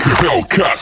Hellcat.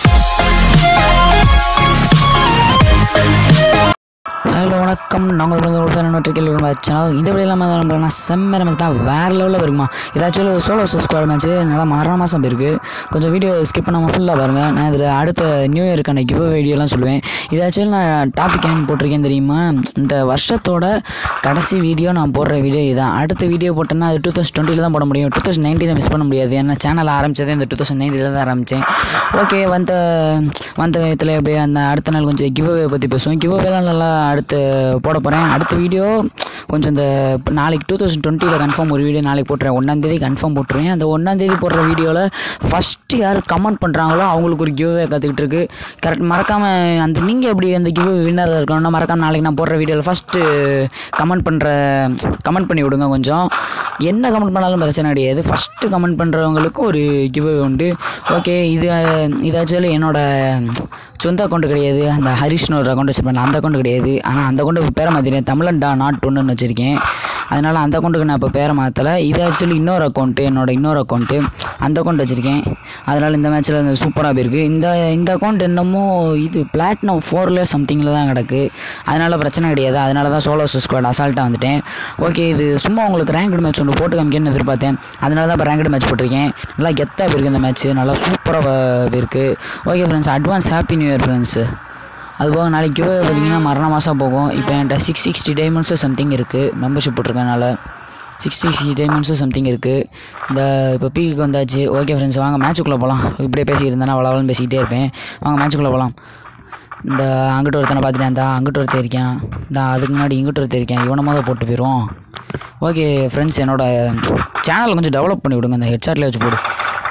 Hello வணக்கம் நாங்கள் வந்து ஒரு ஃபேன் நோட்டிக்கல் சேனல் இந்த வீடியோ இல்லாமல் நம்மளா செம்ம மேட்ச் தான் வேறு லெவலில் வருமா இதாச்சும் ஒரு சோலோ ஸ்குவாட் மேட்ச் நல்லா மரண மாதம் போயிருக்கு கொஞ்சம் வீடியோ ஸ்கிப் பண்ணாமல் ஃபுல்லாக பாருங்கள் நான் இதில் அடுத்த நியூ இயருக்கான கிவ் வீடியோலாம் சொல்லுவேன் இதாச்சும் நான் டாபிக் ஏன் போட்டிருக்கேன் தெரியுமா இந்த வருஷத்தோட கடைசி வீடியோ நான் போடுற வீடியோ இதான் அடுத்த வீடியோ போட்டேன்னா அது டூ தௌசண்ட் டுவெண்ட்டியில் தான் போட முடியும் டூ தௌசண்ட் நைன்டீனை மிஸ் பண்ண முடியாது ஏன்னா சேனல் ஆரம்பிச்சதே இந்த டூ தௌசண்ட் நைன்டீனில் தான் ஆரம்பித்தேன் ஓகே வந்த வந்த விதத்தில் அப்படியே அந்த அடுத்த நாள் கொஞ்சம் கிவ் அவே பற்றி பேசுவோம் கிவ் அவேலாம் நல்லா அடுத்து போட போகிறேன் அடுத்த வீடியோ கொஞ்சம் இந்த இப்ப நாளைக்கு டூ தௌசண்ட் டுவெண்ட்டியில் கன்ஃபார்ம் ஒரு வீடியோ நாளைக்கு போட்டுறேன் ஒன்றாந்தேதி கன்ஃபார்ம் போட்டுருவேன் அந்த ஒன்றாந்தேதி போடுற வீடியோவில் ஃபஸ்ட்டு யார் கமெண்ட் பண்ணுறாங்களோ அவங்களுக்கு ஒரு கிவ்வே கற்றுக்கிட்டு இருக்கு கரெக்ட் மறக்காமல் அந்த நீங்கள் எப்படி அந்த கிவ் வின்னராக இருக்கணும்னா மறக்காம நாளைக்கு நான் போடுற வீடியோவில் ஃபஸ்ட்டு கமெண்ட் பண்ணுற கமெண்ட் பண்ணி விடுங்க கொஞ்சம் என்ன கமெண்ட் பண்ணாலும் பிரச்சனை கிடையாது ஃபஸ்ட்டு கமெண்ட் பண்ணுறவங்களுக்கு ஒரு கிவ் உண்டு ஓகே இது இது ஆக்சுவலி என்னோட சொந்த அக்கௌண்ட் கிடையாது அந்த ஹரிஷ்னு ஒரு அக்கௌண்ட் வச்சுருப்பேன் அந்த அக்கௌண்ட் கிடையாது ஆனால் அந்த அக்கௌண்ட் பேரை மாற்றிட்டேன் தமிழன்டா நாட் ஒன்றுன்னு வச்சுருக்கேன் அதனால் அந்த அக்கௌண்ட்டுக்கு நான் இப்போ பேரை மாற்றலை இது ஆக்சுவலி இன்னொரு அக்கௌண்ட்டு என்னோட இன்னொரு அக்கௌண்ட்டு அந்த அக்கௌண்ட் வச்சுருக்கேன் அதனால் இந்த மேட்ச்சில் சூப்பராக போயிருக்கு இந்த இந்த அக்கௌண்ட் என்னமோ இது பிளாட்டினம் ஃபோரில் சம்திங்கில் தான் கிடக்கு அதனால் பிரச்சனை கிடையாது அதனால தான் சோலோ ஸ்குவாட் அசால்ட்டாக வந்துட்டேன் ஓகே இது சும்மா உங்களுக்கு ரேங்க்டு மேட்ச் ஒன்று போட்டு காமிக்கணும்னு எதிர்பார்த்தேன் அதனால தான் இப்போ ரேங்க்டு மேட்ச் போட்டிருக்கேன் நல்லா கெத்தாக போயிருக்கு இந்த மேட்ச் நல்லா சூப்பராக போயிருக்கு okay friends advance happy new year friends அதுபோக நாளைக்கு கிவ்வே பார்த்தீங்கன்னா மரண மாதம் போகும் இப்போ என்கிட்ட சிக்ஸ் சிக்ஸ்டி டைமண்ட்ஸும் சம்திங் இருக்குது மெம்பர்ஷிப் போட்டிருக்கனால சிக்ஸ் சிக்ஸ்டி டைமண்ட்ஸும் சம்திங் இருக்குது இந்த இப்போ பீக்கு வந்தாச்சு ஓகே ஃப்ரெண்ட்ஸ் வாங்க மேட்சுக்குள்ளே போகலாம் இப்படியே பேசிக்கிட்டு இருந்தேன்னா வளவலன்னு பேசிக்கிட்டே இருப்பேன் வாங்க மேட்சுக்குள்ளே போகலாம் இந்த அங்கிட்டு ஒருத்தனை பார்த்துட்டேன் இந்த அங்கிட்டு ஒருத்தர் இருக்கேன் இந்த அதுக்கு முன்னாடி இங்கிட்டு ஒருத்தர் இருக்கேன் இவனை மொதல் போட்டு போயிடும் ஓகே ஃப்ரெண்ட்ஸ் என்னோட சேனலை கொஞ்சம் டெவலப் பண்ணி விடுங்க இந்த ஹெட்சாட்டில் வச்சு போடு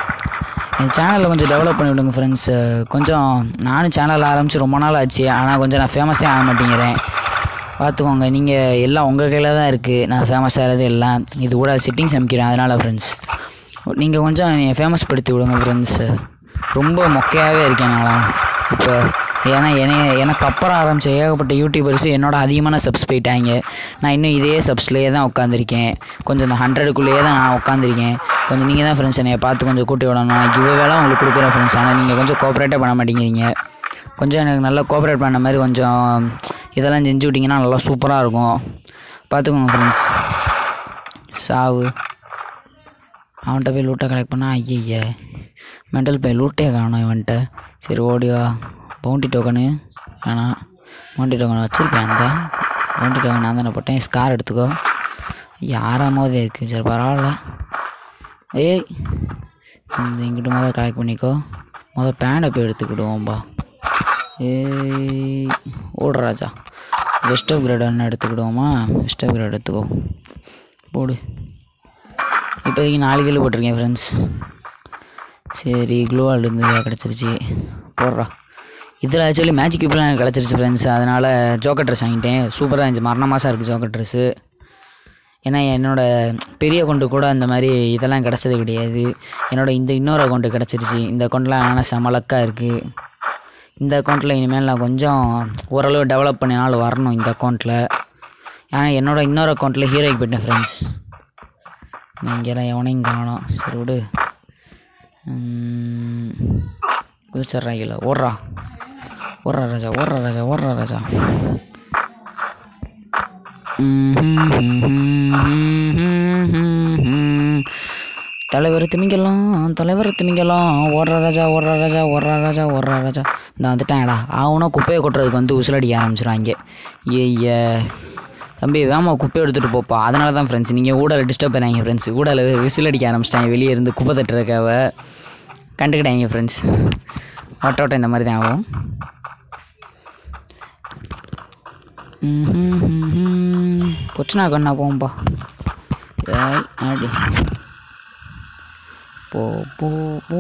என் சேனலை கொஞ்சம் டெவலப் பண்ணி விடுங்க ஃப்ரெண்ட்ஸ் கொஞ்சம் நானும் சேனல் ஆரம்பித்து ரொம்ப நாள் ஆச்சு ஆனால் கொஞ்சம் நான் ஃபேமஸே ஆக மாட்டேங்கிறேன் பார்த்துக்கோங்க நீங்கள் எல்லாம் உங்கள் கையில் தான் இருக்குது நான் ஃபேமஸ் ஆகிறது எல்லாம் இது கூட செட்டிங்ஸ் அமைக்கிறேன் அதனால் ஃப்ரெண்ட்ஸ் நீங்கள் கொஞ்சம் என்னை ஃபேமஸ் படுத்தி விடுங்க ஃப்ரெண்ட்ஸ் ரொம்ப மொக்கையாகவே இருக்கேன் நான் இப்போ ஏன்னா என்னைய எனக்கு அப்புறம் ஆரம்பித்த ஏகப்பட்ட யூடியூபர்ஸ் என்னோட அதிகமான சப்ஸ் போயிட்டாங்க நான் இன்னும் இதே சப்ஸ்லேயே தான் உட்காந்துருக்கேன் கொஞ்சம் இந்த ஹண்ட்ரடுக்குள்ளேயே தான் நான் உட்காந்துருக்கேன் கொஞ்சம் நீங்கள் தான் ஃப்ரெண்ட்ஸ் என்னை பார்த்து கொஞ்சம் கூட்டி விடணும் நான் கிவ் வேலை உங்களுக்கு கொடுக்குறேன் ஃப்ரெண்ட்ஸ் ஆனால் நீங்கள் கொஞ்சம் கோஆப்ரேட்டே பண்ண மாட்டேங்கிறீங்க கொஞ்சம் எனக்கு நல்லா கோஆப்ரேட் பண்ண மாதிரி கொஞ்சம் இதெல்லாம் செஞ்சு விட்டிங்கன்னா நல்லா சூப்பராக இருக்கும் பார்த்துக்கோங்க ஃப்ரெண்ட்ஸ் சாவு அவன்கிட்ட போய் லூட்டை கலெக்ட் பண்ணால் ஐயய்ய மெண்டல் போய் லூட்டே காணும் இவன்கிட்ட சரி ஓடிவா பவுண்டி டோக்கனு வேணாம் பவுண்டி டோக்கன் வச்சுருப்பேன் அந்த பவுண்டி டோக்கன் நான் தானே போட்டேன் ஸ்கார் எடுத்துக்கோ யாராம் போதே இருக்குது சரி பரவாயில்ல ஏய் இந்த இங்கிட்டு மொதல் கலெக்ட் பண்ணிக்கோ மொதல் பேண்டை போய் எடுத்துக்கிடுவோம்பா ஏய் ஓடு ராஜா வெஸ்ட் ஆஃப் கிரேட் என்ன எடுத்துக்கிடுவோமா வெஸ்ட் ஆஃப் கிரேட் எடுத்துக்கோ போடு இப்போதைக்கு நாலு கிலோ போட்டிருக்கேன் ஃப்ரெண்ட்ஸ் சரி க்ளூவால் இருந்து கிடச்சிருச்சு போடுறா இதில் ஆக்சுவலி மேஜிக் இப்போலாம் எனக்கு கிடச்சிருச்சு ஃப்ரெண்ட்ஸ் அதனால் ஜோக்கர் ட்ரெஸ் வாங்கிட்டேன் சூப்பராக இருந்துச்சு மரண மாதம் இருக்குது ஜோக்கர் ட்ரெஸ்ஸு ஏன்னா என்னோடய பெரிய அக்கௌண்ட்டு கூட அந்த மாதிரி இதெல்லாம் கிடச்சது கிடையாது என்னோடய இந்த இன்னொரு அக்கௌண்ட்டு கிடச்சிருச்சு இந்த அக்கௌண்ட்லாம் ஆனால் செமலக்காக இருக்குது இந்த அக்கௌண்ட்டில் இனிமேல் நான் கொஞ்சம் ஓரளவு டெவலப் பண்ணினாலும் வரணும் இந்த அக்கௌண்ட்டில் ஏன்னா என்னோடய இன்னொரு அக்கௌண்ட்டில் ஹீரோய்க்கு போயிட்டேன் ஃப்ரெண்ட்ஸ் நீங்களாம் எவனையும் காணோம் சரி விடு குதிச்சிட்றா கீழே ஓடுறா ஓடுறா ராஜா ஓடுறா ராஜா ஓடுறா ராஜா தலைவர் திமிங்கலாம் தலைவர் திமிங்கலாம் ஓடுற ராஜா ஓடுற ராஜா ஓடுற ராஜா ஓடுற ராஜா இந்த வந்துட்டாங்கடா அவனும் குப்பையை கொட்டுறதுக்கு வந்து உசிலடிக்க ஆரம்பிச்சிடுவாங்க ஏய்ய தம்பி வேமா குப்பையை எடுத்துகிட்டு போப்பா அதனால தான் ஃப்ரெண்ட்ஸ் நீங்கள் ஊடலை டிஸ்டர்ப் பண்ணாங்க ஃப்ரெண்ட்ஸ் ஊடலை விசில் அடிக்க ஆரம்பிச்சிட்டாங்க வெளியே இருந்து குப்பை தட்டுறக்காவ கண்டுக்கிட்டாங்க ஃப்ரெண்ட்ஸ் ஓட்ட ஓட்ட இந்த மாதிரி தான் ஆகும் பொச்சுனா கண்ணா போகும்பா ஏய் ஆடி போ போ போ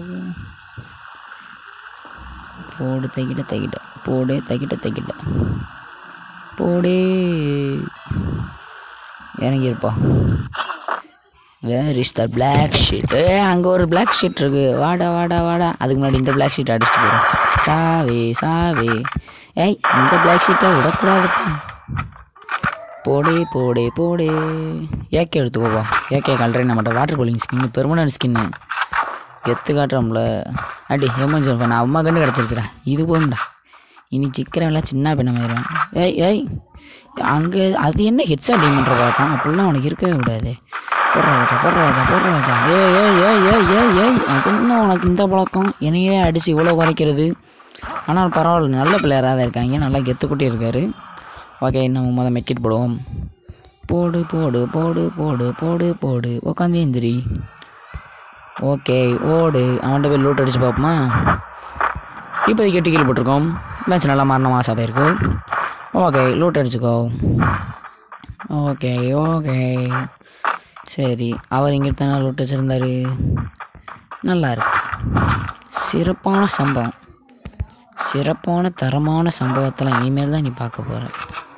போடு தைக்கிட்ட தைக்கிட்ட போடு தைக்கிட்ட தைக்கிட்ட போடே இறங்கியிருப்பா where is the black sheet ஏ அங்கே ஒரு பிளாக் ஷீட் இருக்கு வாடா வாடா வாடா அதுக்கு முன்னாடி இந்த பிளாக் ஷீட் அடிச்சுட்டு போகிறோம் சாவே சாவே ஏய் இந்த பிளாக் ஷீட்டை விடக்கூடாதுப்பா போடே போடே போடே ஏகே எடுத்துக்கோப்பா ஏகே கலரே நம்மகிட்ட water cooling skin permanent skin கெத்து காட்டுறோம்ல அடி எமர்ஜென்சி நான் அம்மா கண்டு கிடச்சிருச்சுடா இது போதும்டா இனி சிக்கிறவெல்லாம் சின்ன பின்னமாயிரும் ஏய் ஏய் அங்கே அது என்ன ஹெட்ஸா டீம் பண்ணுற பார்க்கலாம் அப்படிலாம் உனக்கு இருக்கவே கூடாது போடுற ராஜா போடுற ராஜா போடுற ராஜா ஏய் ஏய் ஏய் ஏய் ஏய் ஏய் அது என்ன உனக்கு இந்த பழக்கம் என்னையே அடித்து இவ்வளோ குறைக்கிறது ஆனால் பரவாயில்ல நல்ல பிள்ளையராக தான் இருக்காங்க நல்லா கெத்துக்குட்டி இருக்காரு ஓகே நம்ம முதல் மெட்கிட் போடுவோம் போடு போடு போடு போடு போடு போடு உக்காந்து எந்திரி ஓகே ஓடு அவன்கிட்ட போய் லூட் அடித்து பார்ப்போமா இப்போதைக்கு எட்டு கீழே போட்டிருக்கோம் மேட்ச் நல்லா மாறின மாசாக போயிருக்கு ஓகே லூட் அடிச்சுக்கோ ஓகே ஓகே சரி அவர் இங்கே தானே லூட் வச்சுருந்தாரு நல்லா இருக்கு சிறப்பான சம்பவம் சிறப்பான தரமான சம்பவத்தெல்லாம் இனிமேல் தான் நீ பார்க்க போகிற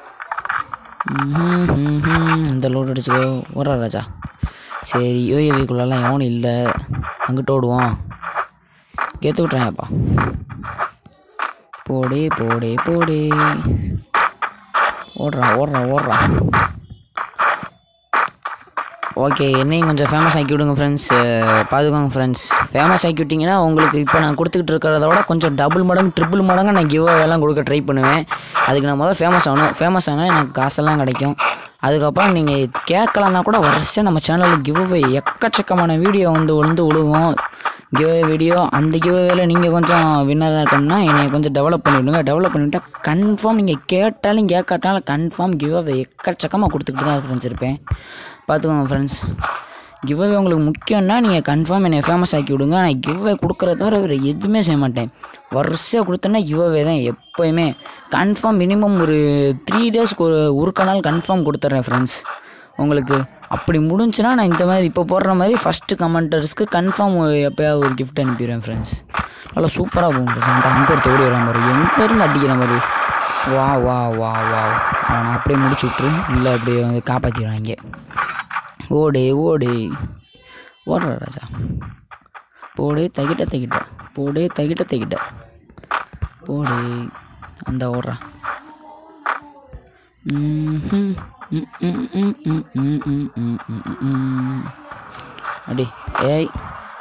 இந்த லோட் அடிச்சுக்கோ ஒரு ராஜா சரி யூஏவிக்குள்ளெல்லாம் எவனும் இல்லை அங்கிட்டு ஓடுவோம் கெத்து விட்றாங்கப்பா போடே போடே போடே ஓடுறா ஓடுறா ஓடுறா ஓகே என்னையும் கொஞ்சம் ஃபேமஸ் ஆக்கி விடுங்க ஃப்ரெண்ட்ஸ் பார்த்துக்கோங்க ஃப்ரெண்ட்ஸ் ஃபேமஸ் ஆக்கி விட்டிங்கன்னா உங்களுக்கு இப்போ நான் கொடுத்துக்கிட்டு இருக்கிறத விட கொஞ்சம் டபுள் மடங்கு ட்ரிபிள் மடங்கு நான் கிவ் எல்லாம் கொடுக்க ட்ரை பண்ணுவேன் அதுக்கு நான் முதல்ல ஃபேமஸ் ஆகணும் ஃபேமஸ் ஆனால் எனக்கு காசெல்லாம் கிடைக்கும் அதுக்கப்புறம் நீங்கள் கேட்கலன்னா கூட வருஷம் நம்ம சேனலில் கிவ் எக்கச்சக்கமான வீடியோ வந்து வந்து விழுகும் கிவ் வீடியோ அந்த கிவ் நீங்கள் கொஞ்சம் வின்னராக இருக்கணும்னா என்னை கொஞ்சம் டெவலப் பண்ணிவிடுங்க டெவலப் பண்ணிவிட்டா கன்ஃபார்ம் நீங்கள் கேட்டாலும் கேட்காட்டாலும் கன்ஃபார்ம் கிவ் எக்கச்சக்கமாக கொடுத்துக்கிட்டு தான் ஃப்ரெண்ட்ஸ் இருப்பேன் பார்த்துக்கோங்க ஃப்ரெண்ட்ஸ் கிவ் உங்களுக்கு முக்கியம்னா நீங்கள் கன்ஃபார்ம் என்னை ஃபேமஸ் ஆக்கி விடுங்க நான் கிவ் கொடுக்குறத தவிர வேறு எதுவுமே செய்ய மாட்டேன் வருஷம் கொடுத்தேன்னா கிவ் தான் எப்போயுமே கன்ஃபார்ம் மினிமம் ஒரு த்ரீ டேஸ்க்கு ஒரு ஒரு நாள் கன்ஃபார்ம் கொடுத்துட்றேன் ஃப்ரெண்ட்ஸ் உங்களுக்கு அப்படி முடிஞ்சுன்னா நான் இந்த மாதிரி இப்போ போடுற மாதிரி ஃபஸ்ட்டு கமெண்டர்ஸ்க்கு கன்ஃபார்ம் எப்போயாவது ஒரு கிஃப்ட் அனுப்பிடுவேன் ஃப்ரெண்ட்ஸ் நல்லா சூப்பராக போகும் ஃப்ரெண்ட்ஸ் அந்த அங்கே ஒருத்த ஓடி வர மாதிரி எங்கே இருந்து அடிக்கிற மாதிரி வா வா வா வா அவனை அப்படியே முடிச்சு விட்ரு இல்லை அப்படியே வந்து காப்பாற்றிடுவாங்க ஓடு ஓடு ஓடுற ராஜா போடு தகிட்ட தகிட்ட போடு தகிட்ட தகிட்ட போடு அந்த ஓடுறா ம்ஹும். ம், ம், ம், ம், ம், ம், ம், ம், ம், ம். அடி ஏய்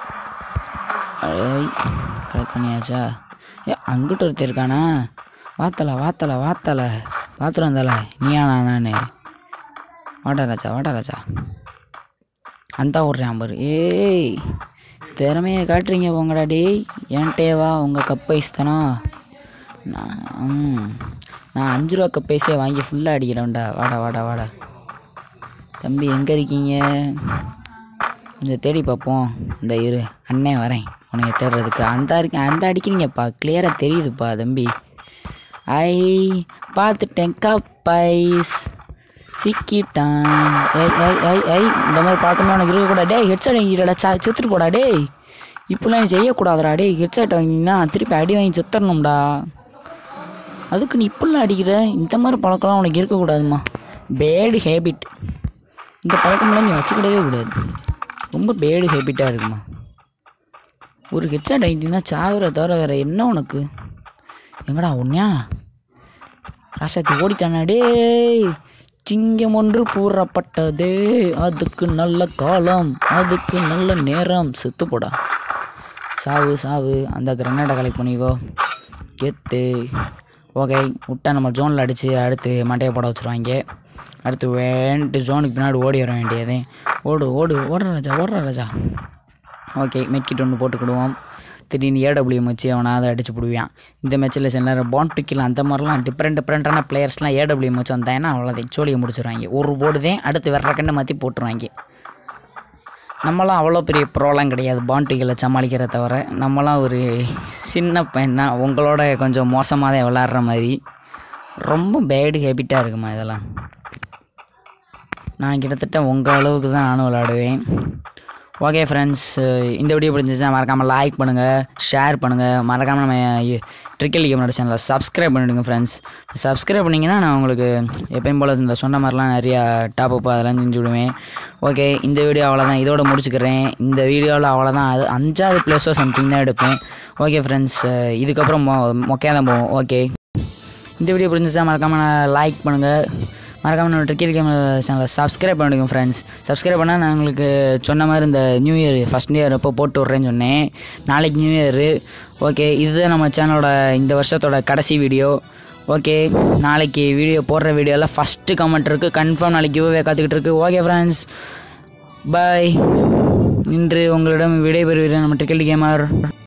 ஏய் கலெக்ட் பண்ணியாச்சா ஏ அங்கிட்ட ஒருத்தர் இருக்கானா வாத்தல வாத்தல வாத்தல பார்த்துட்டு வந்தால நீயானா நான் வாடா ராஜா வாடா ராஜா அந்த ஓடுறேன் பாரு ஏய் திறமையை காட்டுறீங்க போங்கடா டேய் என்கிட்டே வா உங்கள் கப் ஐஸ் தானா நான் ம், நான் அஞ்சு ரூபா கப் ஐஸே வாங்கி ஃபுல்லாக அடிக்கிறேன்டா வாடா வாடா வாடா தம்பி எங்கே இருக்கீங்க கொஞ்சம் தேடி பார்ப்போம் இந்த இரு அண்ணே வரேன் உனக்கு தேடுறதுக்கு அந்த இருக்கு அந்த அடிக்கிறீங்கப்பா கிளியராக தெரியுதுப்பா தம்பி ஐ பார்த்துட்டேன் கப் ஐஸ் சிக்கிட்டான் ஏய் ஏய் ஏய் ஏய் இந்த மாதிரி பார்த்தோமே உனக்கு இருக்கக்கூடாது டேய் ஹெட்செட் வாங்கிடா சா செத்துட்டு போடா டேய் இப்படிலாம் நீ செய்யக்கூடாதுடா டேய் ஹெட்செட் வாங்கினா திருப்பி அடி வாங்கி செத்துடணும்டா அதுக்கு நீ இப்படிலாம் அடிக்கிற இந்த மாதிரி பழக்கம்லாம் உனக்கு இருக்கக்கூடாதும்மா பேடு ஹேபிட் இந்த பழக்கம்லாம் நீ வச்சுக்கிடவே கூடாது ரொம்ப பேடு ஹேபிட்டாக இருக்குமா ஒரு ஹெட்செட் ஆகிட்டீங்கன்னா சாகுற தவிர வேறு என்ன உனக்கு எங்கடா ஒன்றியா ராசாத்தி ஓடிட்டானா டேய் சிங்கம் ஒன்று கூறப்பட்டதே அதுக்கு நல்ல காலம் அதுக்கு நல்ல நேரம் செத்து போடா சாவு சாவு அந்த கிரனேடை கலெக்ட் பண்ணிக்கோ கெத்து ஓகே விட்டா நம்ம ஜோனில் அடித்து அடுத்து மண்டையை போட வச்சுருவாங்க அடுத்து வேண்ட்டு ஜோனுக்கு பின்னாடி ஓடி வர வேண்டியதே ஓடு ஓடு ஓடுற ராஜா ஓடுற ராஜா ஓகே மெட்கிட் ஒன்று போட்டுக்கிடுவோம் திடீர்னு ஏடபிள்யூஎம் வச்சு அவனை அதை அடிச்சு போடுவான் இந்த மேட்ச்சில் சில நேரம் பாண்ட் கில் அந்த மாதிரிலாம் டிஃப்ரெண்ட் டிஃப்ரெண்ட்டான பிளேயர்ஸ்லாம் ஏடபிள்யூஎம் வச்சு வந்தாங்கன்னா அவ்வளோதான் சோழியை முடிச்சிடுவாங்க ஒரு போர்டு தான் அடுத்து வேற கண்ணை மாற்றி போட்டுருவாங்க நம்மளாம் அவ்வளோ பெரிய ப்ரோலாம் கிடையாது பாண்டிகளை சமாளிக்கிற தவிர நம்மளாம் ஒரு சின்ன பையன் தான் உங்களோட கொஞ்சம் மோசமாக தான் விளாட்ற மாதிரி ரொம்ப பேடு ஹேபிட்டாக இருக்குமா இதெல்லாம் நான் கிட்டத்தட்ட உங்கள் அளவுக்கு தான் நானும் விளாடுவேன் ஓகே ஃப்ரெண்ட்ஸ் இந்த வீடியோ பிடிச்சிருந்துச்சுன்னா மறக்காமல் லைக் பண்ணுங்கள் ஷேர் பண்ணுங்கள் மறக்காமல் நம்ம ட்ரிக்கல் கேமரோட சேனலை சப்ஸ்கிரைப் பண்ணிவிடுங்க ஃப்ரெண்ட்ஸ் சப்ஸ்கிரைப் பண்ணிங்கன்னா நான் உங்களுக்கு எப்பயும் போல் இந்த சொன்ன மாதிரிலாம் நிறையா டாப் அப் அதெல்லாம் செஞ்சு விடுவேன் ஓகே இந்த வீடியோ அவ்வளோதான் இதோட முடிச்சுக்கிறேன் இந்த வீடியோவில் அவ்வளோதான் அது அஞ்சாவது ப்ளேஸோ சம்திங் தான் எடுப்பேன் ஓகே ஃப்ரெண்ட்ஸ் இதுக்கப்புறம் மொ மொக்கையாக தான் போவோம் ஓகே இந்த வீடியோ பிடிச்சிச்சா மறக்காமல் லைக் பண்ணுங்கள் மறக்காம நம்ம ட்ரிக்கெட் கேம் சேனலை சப்ஸ்கிரைப் பண்ணிடுங்க ஃப்ரெண்ட்ஸ் சப்ஸ்கிரைப் பண்ணால் நான் உங்களுக்கு சொன்ன மாதிரி இந்த நியூ இயர் ஃபஸ்ட் இயர் அப்போ போட்டு விட்றேன்னு சொன்னேன் நாளைக்கு நியூ இயரு ஓகே இதுதான் நம்ம சேனலோட இந்த வருஷத்தோட கடைசி வீடியோ ஓகே நாளைக்கு வீடியோ போடுற வீடியோவில் ஃபஸ்ட்டு கமெண்ட் இருக்குது கன்ஃபார்ம் நாளைக்கு கிவ்வே காத்துக்கிட்டு இருக்கு ஓகே ஃப்ரெண்ட்ஸ் பாய் இன்று உங்களிடம் விடைபெறுகிறேன் நம்ம ட்ரிக்கெட் கேமர்